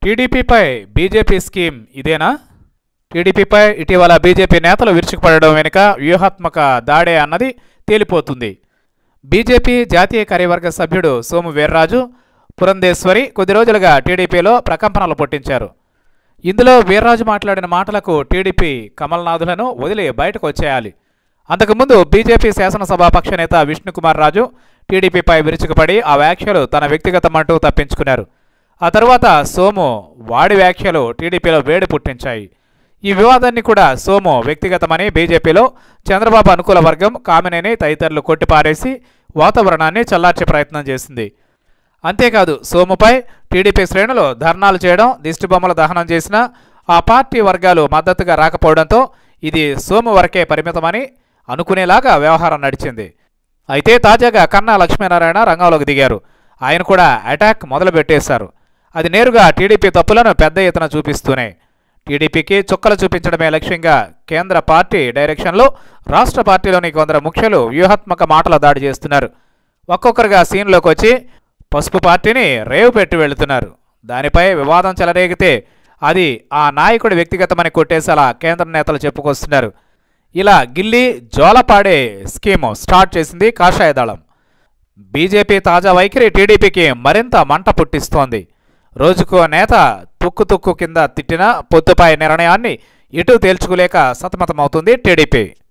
టీడీపీపై BJP scheme ఇదేనా టీడీపీపై ఇటీవల BJP నేతలు విరుచుకుపడడం వెనుక వ్యూహాత్మక దాడే అన్నది తేలిపోతుంది బీజేపీ జాతీయ కార్యవర్గ సభ్యుడు సోము వీర్రాజు పురంధేశ్వరి కొద్ది రోజులుగా టీడీపీలో ప్రకంపనలు పుట్టించారు ఇందులో వీర్రాజు మాట్లాడిన మాటలకు టీడీపీ కమల్నాథులను వదిలి బయటకు వచ్చేయాలి అంతకుముందు బీజేపీ శాసనసభాపక్ష నేత విష్ణుకుమార్ రాజు టీడీపీపై విరుచుకుపడి ఆ వ్యాఖ్యలు తన వ్యక్తిగతమంటూ తప్పించుకున్నారు ఆ తరువాత సోము వాడి వ్యాఖ్యలు టీడీపీలో వేడి పుట్టించాయి ఈ వివాదాన్ని కూడా సోము వ్యక్తిగతమని బీజేపీలో చంద్రబాబు అనుకూల వర్గం కామినేని తదితరులు కొట్టిపారేసి వాతావరణాన్ని చల్లార్చే ప్రయత్నం చేసింది అంతేకాదు సోముపై టీడీపీ శ్రేణులు ధర్నాలు చేయడం దిష్టిబొమ్మల దహనం చేసినా ఆ పార్టీ వర్గాలు మద్దతుగా రాకపోవడంతో ఇది సోము వరకే పరిమితమని అనుకునేలాగా వ్యవహారం నడిచింది అయితే తాజాగా కన్నా లక్ష్మీనారాయణ రంగంలోకి దిగారు ఆయన కూడా అటాక్ మొదలుపెట్టేశారు అది నేరుగా టీడీపీ తప్పులను పెద్ద ఎత్తున చూపిస్తూనే టీడీపీకి చుక్కలు చూపించడమే లక్ష్యంగా కేంద్ర పార్టీ డైరెక్షన్లో రాష్ట్ర పార్టీలోని కొందరు ముఖ్యులు వ్యూహాత్మక మాటల దాడి చేస్తున్నారు ఒక్కొక్కరుగా సీన్లోకి వచ్చి పసుపు పార్టీని రేవు పెట్టి వెళుతున్నారు దానిపై వివాదం చెలరేగితే అది ఆ నాయకుడి వ్యక్తిగతమని కొట్టేసేలా కేంద్ర నేతలు చెప్పుకొస్తున్నారు ఇలా గిల్లి జోలపాడే స్కీము స్టార్ట్ చేసింది కాషాయ దళం బీజేపీ తాజా వైఖరి టీడీపీకి మరింత మంట పుట్టిస్తోంది రోజుకో నేత తుక్కు తుక్కు కింద తిట్టిన పొత్తుపై నిర్ణయాన్ని ఇటు తేల్చుకోలేక సతమతమవుతుంది టీడీపీ